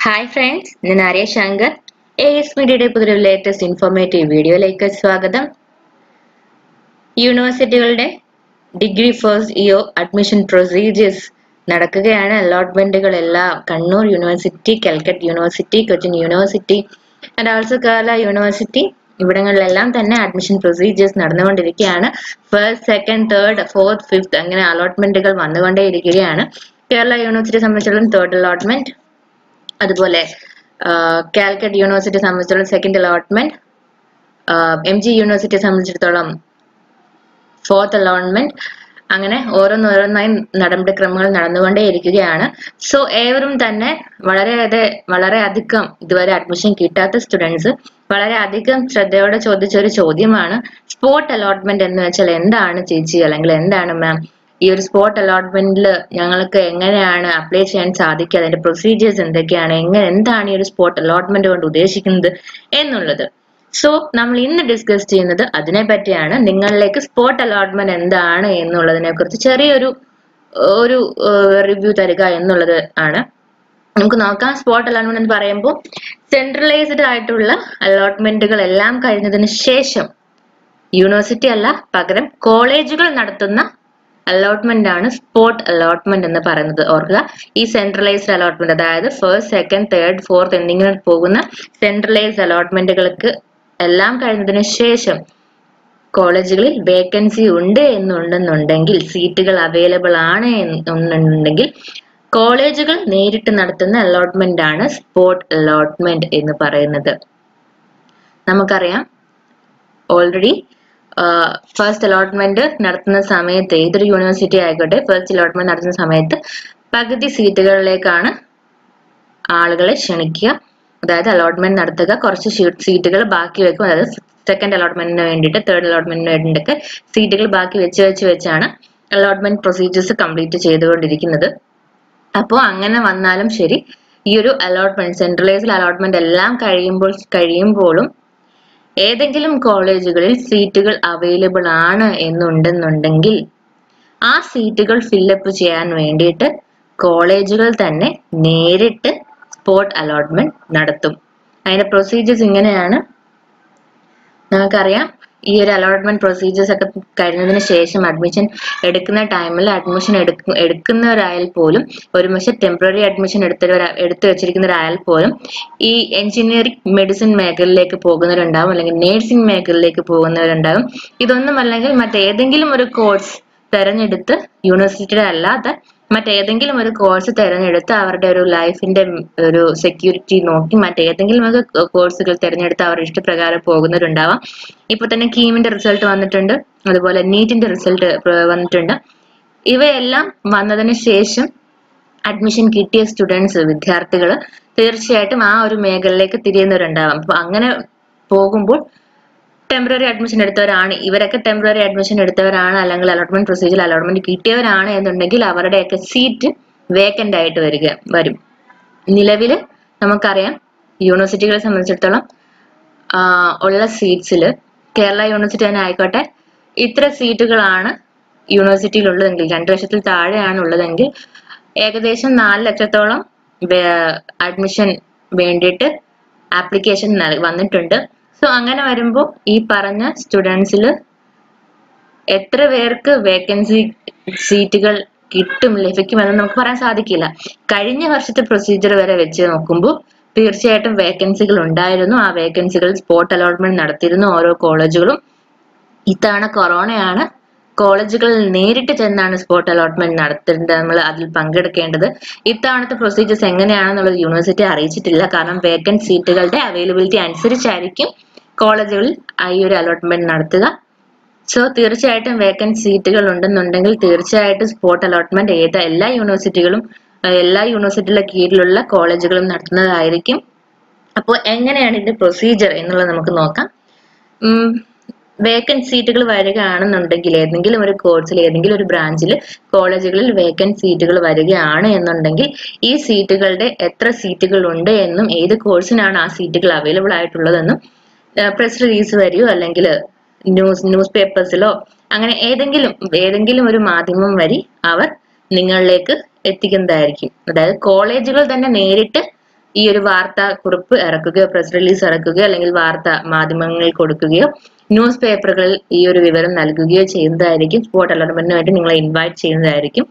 hi friends ഞാൻ Arya Shankar A S മീഡിയയുടെ പുതിയൊരു ലേറ്റസ്റ്റ് ഇൻഫോർമേറ്റീവ് വീഡിയോയിലേക്ക് സ്വാഗതം യൂണിവേഴ്സിറ്റികളുടെ degree first year admission procedures നടക്കുകയാണ് അലോട്ട്മെന്റുകൾ എല്ലാം Kannur university Calicut university Cochin university and also Kerala university ഇവിടങ്ങളിലെല്ലാം തന്നെ അഡ്മിഷൻ പ്രൊസീജിയേഴ്സ് നടന്നുകൊണ്ടിരിക്കുകയാണ് first second third fourth fifth അങ്ങനെ അലോട്ട്മെന്റുകൾ വന്നുകൊണ്ടേയിരിക്കുകയാണ് കേരള യൂണിവേഴ്സിറ്റി സംബന്ധിച്ചിടത്തോളം തേർഡ് അലോട്ട്മെന്റ് അതുപോലെ കാലിക്കറ്റ് യൂണിവേഴ്സിറ്റി സംബന്ധിച്ചിടത്തോളം സെക്കൻഡ് അലോട്ട്മെന്റ് എം ജി യൂണിവേഴ്സിറ്റിയെ സംബന്ധിച്ചിടത്തോളം ഫോർത്ത് അലോട്ട്മെന്റ് അങ്ങനെ ഓരോന്നോരോന്നായി നടപടിക്രമങ്ങൾ നടന്നുകൊണ്ടേയിരിക്കുകയാണ് സോ ഏവരും തന്നെ വളരെ വളരെ അധികം ഇതുവരെ അഡ്മിഷൻ കിട്ടാത്ത സ്റ്റുഡൻസ് വളരെ അധികം ശ്രദ്ധയോടെ ചോദിച്ച ഒരു ചോദ്യമാണ് സ്പോട്ട് അലോട്ട്മെന്റ് എന്ന് വെച്ചാൽ എന്താണ് ചേച്ചി അല്ലെങ്കിൽ എന്താണ് മാം ഈ ഒരു സ്പോട്ട് അലോട്ട്മെന്റിൽ ഞങ്ങൾക്ക് എങ്ങനെയാണ് അപ്ലൈ ചെയ്യാൻ സാധിക്കുക അതിന്റെ പ്രൊസീജിയേഴ്സ് എന്തൊക്കെയാണ് എങ്ങനെ എന്താണ് ഈ ഒരു സ്പോട്ട് അലോട്ട്മെന്റ് കൊണ്ട് ഉദ്ദേശിക്കുന്നത് എന്നുള്ളത് സോ നമ്മൾ ഇന്ന് ഡിസ്കസ് ചെയ്യുന്നത് അതിനെ പറ്റിയാണ് നിങ്ങളിലേക്ക് സ്പോട്ട് അലോട്ട്മെന്റ് എന്താണ് എന്നുള്ളതിനെ കുറിച്ച് ചെറിയൊരു ഒരു റിവ്യൂ തരിക എന്നുള്ളത് ആണ് നമുക്ക് നോക്കാം സ്പോട്ട് അലോട്ട്മെന്റ് എന്ന് പറയുമ്പോൾ സെൻട്രലൈസ്ഡ് ആയിട്ടുള്ള അലോട്ട്മെന്റുകൾ എല്ലാം കഴിഞ്ഞതിന് ശേഷം യൂണിവേഴ്സിറ്റി അല്ല പകരം കോളേജുകൾ നടത്തുന്ന അലോട്ട്മെന്റ് ആണ് സ്പോട്ട് അലോട്ട്മെന്റ് എന്ന് പറയുന്നത് ഓർക്കുക ഈ സെൻട്രലൈസ്ഡ് അലോട്ട്മെന്റ് അതായത് ഫസ്റ്റ് സെക്കൻഡ് തേർഡ് ഫോർത്ത് എന്നിങ്ങനെ പോകുന്ന സെൻട്രലൈസ്ഡ് അലോട്ട്മെന്റുകൾക്ക് എല്ലാം കഴിഞ്ഞതിന് ശേഷം കോളേജുകളിൽ വേക്കൻസി ഉണ്ട് എന്നുണ്ടെന്നുണ്ടെങ്കിൽ സീറ്റുകൾ അവൈലബിൾ ആണ് എന്നുണ്ടെങ്കിൽ കോളേജുകൾ നേരിട്ട് നടത്തുന്ന അലോട്ട്മെന്റ് ആണ് സ്പോട്ട് അലോട്ട്മെന്റ് എന്ന് പറയുന്നത് നമുക്കറിയാം ഓൾറെഡി ഫസ്റ്റ് അലോട്ട്മെന്റ് നടത്തുന്ന സമയത്ത് ഏതൊരു യൂണിവേഴ്സിറ്റി ആയിക്കോട്ടെ ഫസ്റ്റ് അലോട്ട്മെന്റ് നടത്തുന്ന സമയത്ത് പകുതി സീറ്റുകളിലേക്കാണ് ആളുകളെ ക്ഷണിക്കുക അതായത് അലോട്ട്മെന്റ് നടത്തുക കുറച്ച് സീറ്റുകൾ ബാക്കി വെക്കും അതായത് സെക്കൻഡ് അലോട്ട്മെന്റിന് വേണ്ടിയിട്ട് തേർഡ് അലോട്ട്മെന്റിന് വേണ്ടിയിട്ടൊക്കെ സീറ്റുകൾ ബാക്കി വെച്ച് വെച്ച് വെച്ചാണ് അലോട്ട്മെന്റ് പ്രൊസീജിയേഴ്സ് കംപ്ലീറ്റ് ചെയ്തുകൊണ്ടിരിക്കുന്നത് അപ്പോൾ അങ്ങനെ വന്നാലും ശരി ഈ ഒരു അലോട്ട്മെന്റ് സെൻട്രലൈസ്ഡ് അലോട്ട്മെന്റ് എല്ലാം കഴിയുമ്പോൾ കഴിയുമ്പോഴും ഏതെങ്കിലും കോളേജുകളിൽ സീറ്റുകൾ അവൈലബിൾ ആണ് എന്നുണ്ടെന്നുണ്ടെങ്കിൽ ആ സീറ്റുകൾ ഫില്ലപ്പ് ചെയ്യാൻ വേണ്ടിയിട്ട് കോളേജുകൾ തന്നെ നേരിട്ട് സ്പോട്ട് അലോട്ട്മെന്റ് നടത്തും അതിന്റെ പ്രൊസീജിയേഴ്സ് ഇങ്ങനെയാണ് നമുക്കറിയാം ഈ ഒരു അലോട്ട്മെന്റ് പ്രൊസീജിയേഴ്സ് ഒക്കെ കഴിഞ്ഞതിന് ശേഷം അഡ്മിഷൻ എടുക്കുന്ന ടൈമിൽ അഡ്മിഷൻ എടുക്ക എടുക്കുന്നവരായാൽ പോലും ഒരു പക്ഷെ ടെമ്പററി അഡ്മിഷൻ എടുത്തവർ എടുത്തു വെച്ചിരിക്കുന്നവരായാൽ പോലും ഈ എഞ്ചിനീയറിംഗ് മെഡിസിൻ മേഖലയിലേക്ക് പോകുന്നവരുണ്ടാവും അല്ലെങ്കിൽ നേഴ്സിംഗ് മേഖലയിലേക്ക് പോകുന്നവരുണ്ടാവും ഇതൊന്നും അല്ലെങ്കിൽ മറ്റേതെങ്കിലും ഒരു കോഴ്സ് തെരഞ്ഞെടുത്ത് യൂണിവേഴ്സിറ്റിയുടെ അല്ലാതെ മറ്റേതെങ്കിലും ഒരു കോഴ്സ് തിരഞ്ഞെടുത്ത് അവരുടെ ഒരു ലൈഫിന്റെ ഒരു സെക്യൂരിറ്റി നോക്കി മറ്റേതെങ്കിലും ഒക്കെ കോഴ്സുകൾ തിരഞ്ഞെടുത്ത് അവരുടെ ഇഷ്ടപ്രകാരം പോകുന്നവരുണ്ടാവാം ഇപ്പൊ തന്നെ കീമിന്റെ റിസൾട്ട് വന്നിട്ടുണ്ട് അതുപോലെ നീറ്റിന്റെ റിസൾട്ട് വന്നിട്ടുണ്ട് ഇവയെല്ലാം വന്നതിന് ശേഷം അഡ്മിഷൻ കിട്ടിയ സ്റ്റുഡൻസ് വിദ്യാർത്ഥികൾ തീർച്ചയായിട്ടും ആ ഒരു മേഖലയിലേക്ക് തിരിയുന്നവരുണ്ടാവാം അപ്പൊ അങ്ങനെ പോകുമ്പോൾ ടെമ്പററി അഡ്മിഷൻ എടുത്തവരാണ് ഇവരൊക്കെ ടെമ്പററി അഡ്മിഷൻ എടുത്തവരാണ് അല്ലെങ്കിൽ അലോട്ട്മെന്റ് പ്രൊസീജിയർ അലോട്ട്മെന്റ് കിട്ടിയവരാണ് എന്നുണ്ടെങ്കിൽ അവരുടെയൊക്കെ സീറ്റ് വേക്കന്റ് ആയിട്ട് വരിക വരും നിലവിൽ നമുക്കറിയാം യൂണിവേഴ്സിറ്റികളെ സംബന്ധിച്ചിടത്തോളം ഉള്ള സീറ്റ്സിൽ കേരള യൂണിവേഴ്സിറ്റി തന്നെ ആയിക്കോട്ടെ ഇത്ര സീറ്റുകളാണ് യൂണിവേഴ്സിറ്റിയിൽ ഉള്ളതെങ്കിൽ രണ്ടു ലക്ഷത്തിൽ താഴെയാണ് ഉള്ളതെങ്കിൽ ഏകദേശം നാല് ലക്ഷത്തോളം അഡ്മിഷൻ വേണ്ടിയിട്ട് ആപ്ലിക്കേഷൻ വന്നിട്ടുണ്ട് സോ അങ്ങനെ വരുമ്പോൾ ഈ പറഞ്ഞ സ്റ്റുഡൻസിൽ എത്ര പേർക്ക് വേക്കൻസി സീറ്റുകൾ കിട്ടും ലഭിക്കുമെന്ന് നമുക്ക് പറയാൻ സാധിക്കില്ല കഴിഞ്ഞ വർഷത്തെ പ്രൊസീജിയർ വരെ വെച്ച് നോക്കുമ്പോൾ തീർച്ചയായിട്ടും വേക്കൻസികൾ ഉണ്ടായിരുന്നു ആ വേക്കൻസികൾ സ്പോട്ട് അലോട്ട്മെന്റ് നടത്തിയിരുന്നു ഓരോ കോളേജുകളും ഇത്തവണ കൊറോണയാണ് കോളേജുകളിൽ നേരിട്ട് ചെന്നാണ് സ്പോട്ട് അലോട്ട്മെന്റ് നടത്തേണ്ടത് നമ്മൾ അതിൽ പങ്കെടുക്കേണ്ടത് ഇത്തവണത്തെ പ്രൊസീജിയേഴ്സ് എങ്ങനെയാണെന്നുള്ളത് യൂണിവേഴ്സിറ്റി അറിയിച്ചിട്ടില്ല കാരണം വേക്കൻറ്റ് സീറ്റുകളുടെ അവൈലബിലിറ്റി അനുസരിച്ചായിരിക്കും കോളേജുകളിൽ ഈ ഒരു അലോട്ട്മെന്റ് നടത്തുക സോ തീർച്ചയായിട്ടും വേക്കൻറ്റ് സീറ്റുകൾ ഉണ്ടെന്നുണ്ടെങ്കിൽ തീർച്ചയായിട്ടും സ്പോട്ട് അലോട്ട്മെന്റ് ഏത് എല്ലാ യൂണിവേഴ്സിറ്റികളും എല്ലാ യൂണിവേഴ്സിറ്റിയുടെ കീഴിലുള്ള കോളേജുകളും നടത്തുന്നതായിരിക്കും അപ്പോൾ എങ്ങനെയാണ് ഇതിന്റെ പ്രൊസീജിയർ എന്നുള്ളത് നമുക്ക് നോക്കാം വേക്കൻറ്റ് സീറ്റുകൾ വരികയാണെന്നുണ്ടെങ്കിൽ ഏതെങ്കിലും ഒരു കോഴ്സിൽ ഏതെങ്കിലും ഒരു ബ്രാഞ്ചിൽ കോളേജുകളിൽ വേക്കൻറ്റ് സീറ്റുകൾ വരികയാണ് എന്നുണ്ടെങ്കിൽ ഈ സീറ്റുകളുടെ എത്ര സീറ്റുകൾ ഉണ്ട് എന്നും ഏത് കോഴ്സിനാണ് ആ സീറ്റുകൾ അവൈലബിൾ ആയിട്ടുള്ളതെന്നും പ്രസ് റിലീസ് വരിയോ അല്ലെങ്കിൽ ന്യൂസ് ന്യൂസ് പേപ്പേഴ്സിലോ അങ്ങനെ ഏതെങ്കിലും ഏതെങ്കിലും ഒരു മാധ്യമം വഴി അവർ നിങ്ങളിലേക്ക് എത്തിക്കുന്നതായിരിക്കും അതായത് കോളേജുകൾ തന്നെ നേരിട്ട് ഈ ഒരു വാർത്താ കുറിപ്പ് ഇറക്കുകയോ പ്രസ് റിലീസ് ഇറക്കുകയോ അല്ലെങ്കിൽ വാർത്താ മാധ്യമങ്ങളിൽ കൊടുക്കുകയോ ന്യൂസ് പേപ്പറുകളിൽ ഈ ഒരു വിവരം നൽകുകയോ ചെയ്യുന്നതായിരിക്കും സ്പോട്ട് അലോട്ട്മെന്റിന് വേണ്ടി നിങ്ങളെ ഇൻവൈറ്റ് ചെയ്യുന്നതായിരിക്കും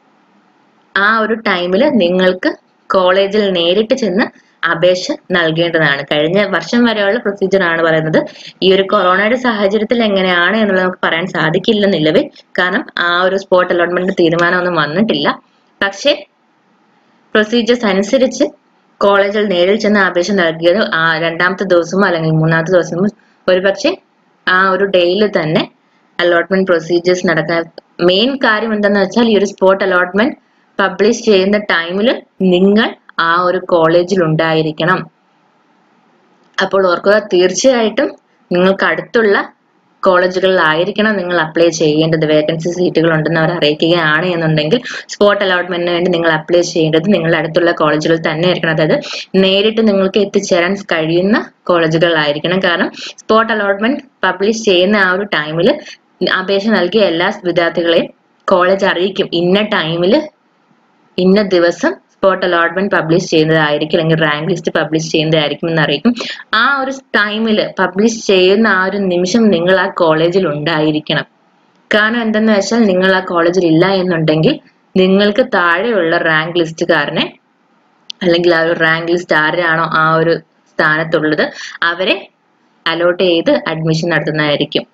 ആ ഒരു ടൈമിൽ നിങ്ങൾക്ക് കോളേജിൽ നേരിട്ട് ചെന്ന് അപേക്ഷ നൽകേണ്ടതാണ് കഴിഞ്ഞ വർഷം വരെയുള്ള പ്രൊസീജിയർ ആണ് പറയുന്നത് ഈ ഒരു കൊറോണയുടെ സാഹചര്യത്തിൽ എങ്ങനെയാണ് എന്നുള്ളത് നമുക്ക് പറയാൻ സാധിക്കില്ല നിലവിൽ കാരണം ആ ഒരു സ്പോട്ട് അലോട്ട്മെന്റ് തീരുമാനമൊന്നും വന്നിട്ടില്ല പക്ഷേ പ്രൊസീജിയേഴ്സ് അനുസരിച്ച് കോളേജിൽ നേരിൽ ചെന്ന് അപേക്ഷ നൽകിയത് ആ രണ്ടാമത്തെ ദിവസമോ അല്ലെങ്കിൽ മൂന്നാമത്തെ ദിവസമോ ഒരുപക്ഷെ ആ ഒരു ഡേയിൽ തന്നെ അലോട്ട്മെന്റ് പ്രൊസീജിയേഴ്സ് നടക്കാൻ മെയിൻ കാര്യം എന്താണെന്ന് വെച്ചാൽ ഈ ഒരു സ്പോട്ട് അലോട്ട്മെന്റ് പബ്ലിഷ് ചെയ്യുന്ന ടൈമിൽ നിങ്ങൾ ആ ഒരു കോളേജിൽ ഉണ്ടായിരിക്കണം അപ്പോൾ ഓർക്കുക തീർച്ചയായിട്ടും നിങ്ങൾക്ക് അടുത്തുള്ള കോളേജുകളിലായിരിക്കണം നിങ്ങൾ അപ്ലൈ ചെയ്യേണ്ടത് വേക്കൻസി സീറ്റുകൾ ഉണ്ടെന്ന് അവർ അറിയിക്കുകയാണ് എന്നുണ്ടെങ്കിൽ സ്പോട്ട് അലോട്ട്മെന്റിന് വേണ്ടി നിങ്ങൾ അപ്ലൈ ചെയ്യേണ്ടത് നിങ്ങളുടെ അടുത്തുള്ള കോളേജുകളിൽ തന്നെ ആയിരിക്കണം അതായത് നേരിട്ട് നിങ്ങൾക്ക് എത്തിച്ചേരാൻ കഴിയുന്ന കോളേജുകളിലായിരിക്കണം കാരണം സ്പോട്ട് അലോട്ട്മെന്റ് പബ്ലിഷ് ചെയ്യുന്ന ആ ഒരു ടൈമിൽ അപേക്ഷ നൽകിയ എല്ലാ വിദ്യാർത്ഥികളെയും കോളേജ് അറിയിക്കും ഇന്ന ടൈമിൽ ഇന്ന ദിവസം സ്പോട്ട് അലോട്ട്മെന്റ് പബ്ലിഷ് ചെയ്യുന്നതായിരിക്കും അല്ലെങ്കിൽ റാങ്ക് ലിസ്റ്റ് പബ്ലിഷ് ചെയ്യുന്നതായിരിക്കും എന്ന് അറിയിക്കും ആ ഒരു ടൈമിൽ പബ്ലിഷ് ചെയ്യുന്ന ആ ഒരു നിമിഷം നിങ്ങൾ ആ കോളേജിൽ ഉണ്ടായിരിക്കണം കാരണം എന്തെന്ന് വെച്ചാൽ നിങ്ങൾ ആ കോളേജിൽ ഇല്ല എന്നുണ്ടെങ്കിൽ നിങ്ങൾക്ക് താഴെയുള്ള റാങ്ക് ലിസ്റ്റുകാരനെ അല്ലെങ്കിൽ ആ ഒരു റാങ്ക് ലിസ്റ്റ് ആരാണോ ആ ഒരു സ്ഥാനത്തുള്ളത് അവരെ അലോട്ട് ചെയ്ത് അഡ്മിഷൻ നടത്തുന്നതായിരിക്കും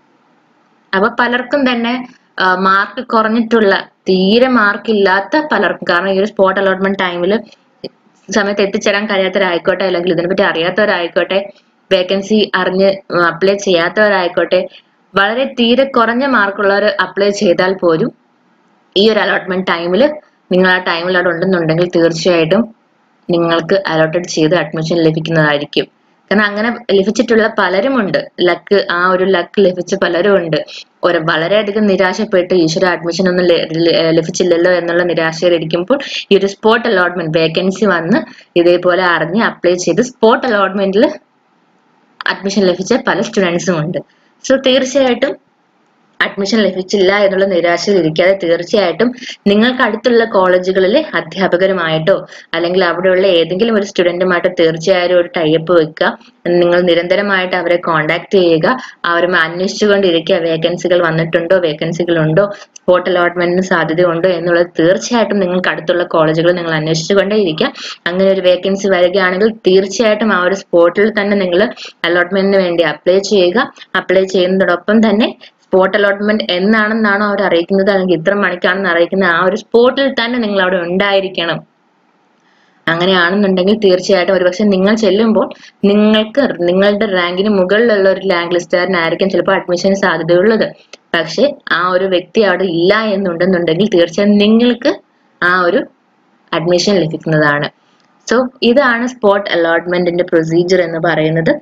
അപ്പൊ പലർക്കും തന്നെ മാർക്ക് കുറഞ്ഞിട്ടുള്ള തീരെ മാർക്ക് ഇല്ലാത്ത പലർക്കും കാരണം ഈ ഒരു സ്പോട്ട് അലോട്ട്മെന്റ് ടൈമിൽ സമയത്ത് എത്തിച്ചേരാൻ കഴിയാത്തവരായിക്കോട്ടെ അല്ലെങ്കിൽ ഇതിനെപ്പറ്റി അറിയാത്തവരായിക്കോട്ടെ വേക്കൻസി അറിഞ്ഞ് അപ്ലൈ ചെയ്യാത്തവരായിക്കോട്ടെ വളരെ തീരെ കുറഞ്ഞ മാർക്കുള്ളവർ അപ്ലൈ ചെയ്താൽ പോലും ഈ ഒരു അലോട്ട്മെന്റ് ടൈമിൽ നിങ്ങൾ ആ ടൈമിൽ അവിടെ ഉണ്ടെന്നുണ്ടെങ്കിൽ തീർച്ചയായിട്ടും നിങ്ങൾക്ക് അലോട്ടഡ് ചെയ്ത് അഡ്മിഷൻ ലഭിക്കുന്നതായിരിക്കും കാരണം അങ്ങനെ ലഭിച്ചിട്ടുള്ള പലരുമുണ്ട് ലക്ക് ആ ഒരു ലക്ക് ലഭിച്ച പലരും ഉണ്ട് ഒരു വളരെയധികം നിരാശപ്പെട്ട് ഈശ്വര അഡ്മിഷൻ ഒന്നും ലഭിച്ചില്ലല്ലോ എന്നുള്ള നിരാശയിലിരിക്കുമ്പോൾ ഈ ഒരു സ്പോട്ട് അലോട്ട്മെന്റ് വേക്കൻസി വന്ന് ഇതേപോലെ അറിഞ്ഞ് അപ്ലൈ ചെയ്ത് സ്പോട്ട് അലോട്ട്മെന്റിൽ അഡ്മിഷൻ ലഭിച്ച പല സ്റ്റുഡൻസും ഉണ്ട് സോ തീർച്ചയായിട്ടും അഡ്മിഷൻ ലഭിച്ചില്ല എന്നുള്ള നിരാശയിൽ ഇരിക്കാതെ തീർച്ചയായിട്ടും നിങ്ങൾക്ക് അടുത്തുള്ള കോളേജുകളിലെ അധ്യാപകരുമായിട്ടോ അല്ലെങ്കിൽ അവിടെയുള്ള ഏതെങ്കിലും ഒരു സ്റ്റുഡന്റുമായിട്ടോ തീർച്ചയായും ഒരു ടൈപ്പ് വെക്കുക നിങ്ങൾ നിരന്തരമായിട്ട് അവരെ കോണ്ടാക്ട് ചെയ്യുക അവരുമായി അന്വേഷിച്ചുകൊണ്ടിരിക്കുക വേക്കൻസികൾ വന്നിട്ടുണ്ടോ വേക്കൻസികൾ ഉണ്ടോ സ്പോട്ട് അലോട്ട്മെന്റിന് സാധ്യതയുണ്ടോ എന്നുള്ളത് തീർച്ചയായിട്ടും നിങ്ങൾക്ക് അടുത്തുള്ള കോളേജുകൾ നിങ്ങൾ അന്വേഷിച്ചുകൊണ്ടേയിരിക്കുക അങ്ങനെ ഒരു വേക്കൻസി വരികയാണെങ്കിൽ തീർച്ചയായിട്ടും ആ ഒരു സ്പോട്ടിൽ തന്നെ നിങ്ങൾ അലോട്ട്മെന്റിന് വേണ്ടി അപ്ലൈ ചെയ്യുക അപ്ലൈ ചെയ്യുന്നതോടൊപ്പം തന്നെ സ്പോട്ട് അലോട്ട്മെന്റ് എന്നാണെന്നാണോ അവർ അറിയിക്കുന്നത് അല്ലെങ്കിൽ ഇത്ര മണിക്കാണെന്ന് അറിയിക്കുന്നത് ആ ഒരു സ്പോട്ടിൽ തന്നെ നിങ്ങൾ അവിടെ ഉണ്ടായിരിക്കണം അങ്ങനെയാണെന്നുണ്ടെങ്കിൽ തീർച്ചയായിട്ടും ഒരുപക്ഷെ നിങ്ങൾ ചെല്ലുമ്പോൾ നിങ്ങൾക്ക് നിങ്ങളുടെ റാങ്കിന് മുകളിലുള്ള ഒരു റാങ്ക് ലിസ്റ്റുകാരനായിരിക്കും ചിലപ്പോൾ അഡ്മിഷൻ സാധ്യതയുള്ളത് പക്ഷെ ആ ഒരു വ്യക്തി അവിടെ ഇല്ല എന്നുണ്ടെന്നുണ്ടെങ്കിൽ തീർച്ചയായും നിങ്ങൾക്ക് ആ ഒരു അഡ്മിഷൻ ലഭിക്കുന്നതാണ് സോ ഇതാണ് സ്പോട്ട് അലോട്ട്മെന്റിന്റെ പ്രൊസീജിയർ എന്ന് പറയുന്നത്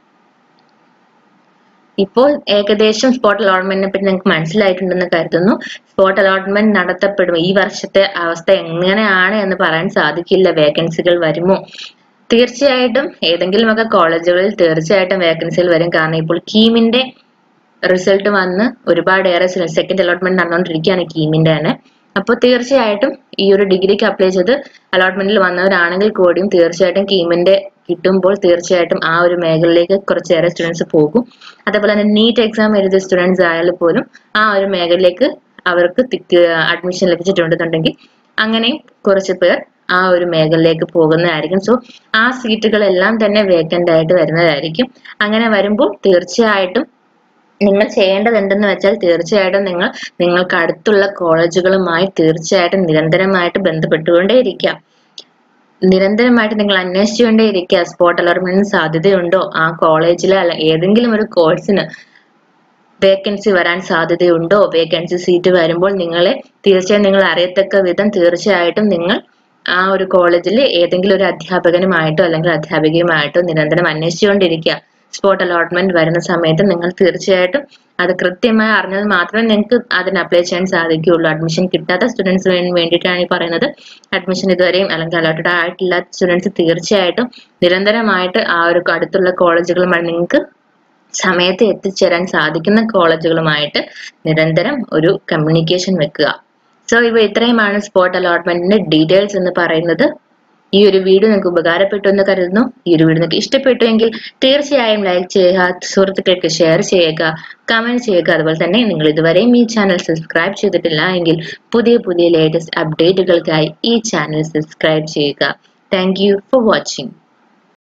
ഇപ്പോൾ ഏകദേശം സ്പോട്ട് അലോട്ട്മെന്റിനെ പറ്റി നിങ്ങൾക്ക് മനസ്സിലായിട്ടുണ്ടെന്ന് കരുതുന്നു സ്പോട്ട് അലോട്ട്മെന്റ് നടത്തപ്പെടും ഈ വർഷത്തെ അവസ്ഥ എങ്ങനെയാണ് എന്ന് പറയാൻ സാധിക്കില്ല വേക്കൻസികൾ വരുമോ തീർച്ചയായിട്ടും ഏതെങ്കിലുമൊക്കെ കോളേജുകളിൽ തീർച്ചയായിട്ടും വേക്കൻസികൾ വരും കാരണം ഇപ്പോൾ കീമിന്റെ റിസൾട്ട് വന്ന് ഒരുപാടേറെ സെക്കൻഡ് അലോട്ട്മെന്റ് നടന്നുകൊണ്ടിരിക്കുകയാണ് കീമിന്റെ തന്നെ അപ്പോൾ തീർച്ചയായിട്ടും ഈ ഒരു ഡിഗ്രിക്ക് അപ്ലൈ ചെയ്ത് അലോട്ട്മെന്റിൽ വന്നവരാണെങ്കിൽ കൂടിയും തീർച്ചയായിട്ടും കീമിന്റെ കിട്ടുമ്പോൾ തീർച്ചയായിട്ടും ആ ഒരു മേഖലയിലേക്ക് കുറച്ചേറെ സ്റ്റുഡൻസ് പോകും അതേപോലെ തന്നെ നീറ്റ് എക്സാം എഴുതിയ സ്റ്റുഡൻസ് ആയാലും പോലും ആ ഒരു മേഖലയിലേക്ക് അവർക്ക് അഡ്മിഷൻ ലഭിച്ചിട്ടുണ്ടെന്നുണ്ടെങ്കിൽ അങ്ങനെയും കുറച്ച് പേർ ആ ഒരു മേഖലയിലേക്ക് പോകുന്നതായിരിക്കും സോ ആ സീറ്റുകളെല്ലാം തന്നെ വേക്കന്റ് ആയിട്ട് വരുന്നതായിരിക്കും അങ്ങനെ വരുമ്പോൾ തീർച്ചയായിട്ടും നിങ്ങൾ ചെയ്യേണ്ടത് എന്തെന്ന് വെച്ചാൽ തീർച്ചയായിട്ടും നിങ്ങൾ നിങ്ങൾക്ക് അടുത്തുള്ള കോളേജുകളുമായി തീർച്ചയായിട്ടും നിരന്തരമായിട്ട് ബന്ധപ്പെട്ടുകൊണ്ടേയിരിക്കുക നിരന്തരമായിട്ട് നിങ്ങൾ അന്വേഷിച്ചുകൊണ്ടേയിരിക്കുക സ്പോട്ട് അലോട്ട്മെന്റിന് സാധ്യതയുണ്ടോ ആ കോളേജിൽ അല്ല ഏതെങ്കിലും ഒരു കോഴ്സിന് വേക്കൻസി വരാൻ സാധ്യതയുണ്ടോ വേക്കൻസി സീറ്റ് വരുമ്പോൾ നിങ്ങളെ തീർച്ചയായും നിങ്ങൾ അറിയത്തക്ക വിധം തീർച്ചയായിട്ടും നിങ്ങൾ ആ ഒരു കോളേജിൽ ഏതെങ്കിലും ഒരു അധ്യാപകനുമായിട്ടോ അല്ലെങ്കിൽ അധ്യാപികയുമായിട്ടോ നിരന്തരം അന്വേഷിച്ചുകൊണ്ടിരിക്കുക സ്പോട്ട് അലോട്ട്മെന്റ് വരുന്ന സമയത്ത് നിങ്ങൾ തീർച്ചയായിട്ടും അത് കൃത്യമായി അറിഞ്ഞാൽ മാത്രമേ നിങ്ങൾക്ക് അതിന് അപ്ലൈ ചെയ്യാൻ സാധിക്കുകയുള്ളൂ അഡ്മിഷൻ കിട്ടാത്ത സ്റ്റുഡൻസിന് വേണ്ടിയിട്ടാണ് ഈ പറയുന്നത് അഡ്മിഷൻ ഇതുവരെയും അല്ലെങ്കിൽ അലോട്ടഡ് ആയിട്ടില്ലാത്ത സ്റ്റുഡൻസ് തീർച്ചയായിട്ടും നിരന്തരമായിട്ട് ആ ഒരു അടുത്തുള്ള കോളേജുകളുമായി നിങ്ങൾക്ക് സമയത്ത് എത്തിച്ചേരാൻ സാധിക്കുന്ന കോളേജുകളുമായിട്ട് നിരന്തരം ഒരു കമ്മ്യൂണിക്കേഷൻ വെക്കുക സോ ഇവ ഇത്രയുമാണ് സ്പോട്ട് അലോട്ട്മെന്റിന്റെ ഡീറ്റെയിൽസ് എന്ന് പറയുന്നത് ഈ ഒരു വീഡിയോ നിങ്ങൾക്ക് ഉപകാരപ്പെട്ടു എന്ന് കരുതുന്നു ഈ ഒരു വീഡിയോ നിങ്ങൾക്ക് ഇഷ്ടപ്പെട്ടു എങ്കിൽ തീർച്ചയായും ലൈക്ക് ചെയ്യുക സുഹൃത്തുക്കൾക്ക് ഷെയർ ചെയ്യുക കമന്റ് ചെയ്യുക അതുപോലെ തന്നെ നിങ്ങൾ ഇതുവരെയും ഈ ചാനൽ സബ്സ്ക്രൈബ് ചെയ്തിട്ടില്ല എങ്കിൽ പുതിയ പുതിയ ലേറ്റസ്റ്റ് അപ്ഡേറ്റുകൾക്കായി ഈ ചാനൽ സബ്സ്ക്രൈബ് ചെയ്യുക താങ്ക് യു ഫോർ വാച്ചിങ്